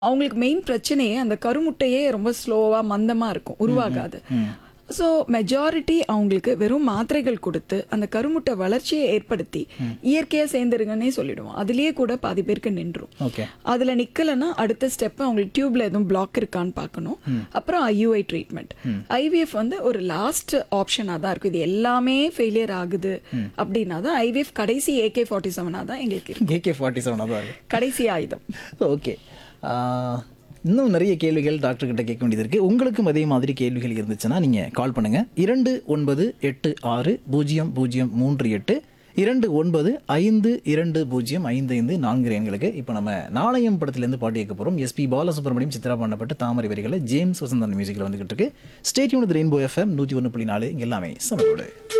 அவங்களுக்கு மெயின் பிரச்சனையே அந்த கருமுட்டையே ரொம்ப ஸ்லோவா மந்தமா இருக்கும் உருவாகாது ஸோ மெஜாரிட்டி அவங்களுக்கு வெறும் மாத்திரைகள் கொடுத்து அந்த கருமுட்டை வளர்ச்சியை ஏற்படுத்தி இயற்கையா சேர்ந்துருங்கன்னே சொல்லிடுவோம் அதுலயே கூட பாதி பேருக்கு நின்றும் ஓகே அதுல நிக்கலன்னா அடுத்த ஸ்டெப் அவங்களுக்கு டியூப்ல எதுவும் பிளாக் இருக்கான்னு பார்க்கணும் அப்புறம் ஐயூஐ ட்ரீட்மெண்ட் ஐவிஎஃப் வந்து ஒரு லாஸ்ட் ஆப்ஷனா தான் இருக்கும் இது எல்லாமே ஃபெயிலியர் ஆகுது அப்படின்னா தான் ஐவிஎஃப் கடைசி ஏகே ஃபார்ட்டி செவனா தான் எங்களுக்கு இருக்கு ஏகே ஃபார்ட்டி செவன் தான் இருக்கு கடைசி ஆயுதம் ஓகே இன்னும் நிறைய கேள்விகள் டாக்டர் கிட்ட கேட்க வேண்டியது இருக்குது உங்களுக்கும் அதே மாதிரி கேள்விகள் இருந்துச்சுன்னா நீங்கள் கால் பண்ணுங்கள் இரண்டு ஒன்பது எட்டு ஆறு பூஜ்ஜியம் பூஜ்ஜியம் மூன்று எட்டு இரண்டு ஒன்பது ஐந்து இரண்டு பூஜ்ஜியம் ஐந்து ஐந்து நான்கு எண்களுக்கு இப்போ நம்ம நாணயம் படத்துலேருந்து பாட்டு கேட்க போகிறோம் எஸ்பி பாலசுப்ரமணியம் சித்ரா பண்ணப்பட்ட தாமரை வரிகளை ஜேம்ஸ் வசந்தன் மியூசிக்கில் வந்துகிட்டு இருக்கு ஸ்டேட்யூன் ரெயின்போ எஃப்எம் நூற்றி ஒன்று புள்ளி நாலு இங்க எல்லாமே சமரோடு